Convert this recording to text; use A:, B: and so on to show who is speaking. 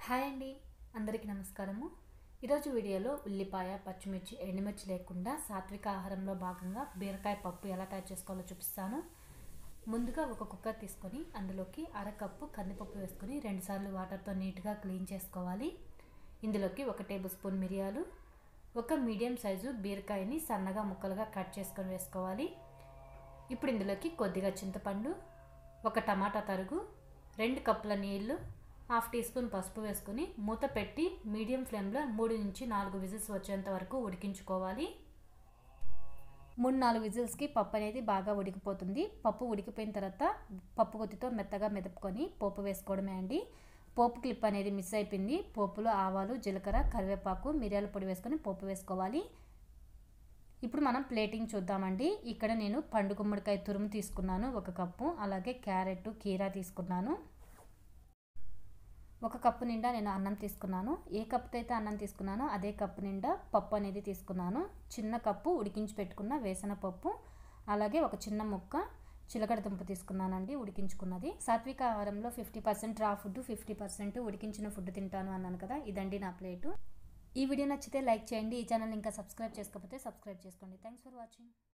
A: hi అండి అందరికీ నమస్కారము ఈరోజు వీడియోలో ఉల్లిపాయ పచ్చిమిర్చి ఎండుమిర్చి లేకుండా సాత్విక ఆహారంలో భాగంగా బీరకాయ పప్పు ఎలా తయారు చేసుకోవాలో చూపిస్తాను ముందుగా ఒక కుక్కర్ తీసుకొని అందులోకి అరకప్పు కందిపప్పు వేసుకొని రెండుసార్లు వాటర్తో నీట్గా క్లీన్ చేసుకోవాలి ఇందులోకి ఒక టేబుల్ స్పూన్ మిరియాలు ఒక మీడియం సైజు బీరకాయని సన్నగా ముక్కలుగా కట్ చేసుకొని వేసుకోవాలి ఇప్పుడు ఇందులోకి కొద్దిగా చింతపండు ఒక టమాటా తరుగు రెండు కప్పుల నీళ్లు హాఫ్ టీ స్పూన్ పసుపు వేసుకుని మూత పెట్టి మీడియం ఫ్లేమ్లో మూడు నుంచి నాలుగు విజిల్స్ వచ్చేంత వరకు ఉడికించుకోవాలి మూడు నాలుగు విజిల్స్కి పప్పు అనేది బాగా ఉడికిపోతుంది పప్పు ఉడికిపోయిన తర్వాత పప్పు గుత్తితో మెత్తగా మెదుపుకొని పోపు వేసుకోవడమే అండి పోపు క్లిప్ అనేది మిస్ అయిపోయింది పోపులో ఆవాలు జీలకర్ర కరివేపాకు మిరియాల పొడి వేసుకొని పోపు వేసుకోవాలి ఇప్పుడు మనం ప్లేటింగ్ చూద్దామండి ఇక్కడ నేను పండు గుమ్మడికాయ తురుము తీసుకున్నాను ఒక కప్పు అలాగే క్యారెట్ కీరా తీసుకున్నాను ఒక కప్పు నిండా నేను అన్నం తీసుకున్నాను ఏ కప్పుతో అయితే అన్నం తీసుకున్నానో అదే కప్పు నిండా పప్పు అనేది తీసుకున్నాను చిన్న కప్పు ఉడికించి పెట్టుకున్న వేసిన పప్పు అలాగే ఒక చిన్న ముక్క చిలకడ దుంప తీసుకున్నానండి ఉడికించుకున్నది సాత్విక ఆహారంలో fifty percent raw food fifty percent ఉడికించిన ఫుడ్ తింటాను అన్నాను కదా ఇదండి నా ప్లేటు ఈ వీడియో నచ్చితే లైక్ చేయండి ఈ ఛానల్ ఇంకా సబ్స్క్రైబ్ చేసుకోకపోతే సబ్స్క్రైబ్ చేసుకోండి థ్యాంక్స్ ఫర్ వాచింగ్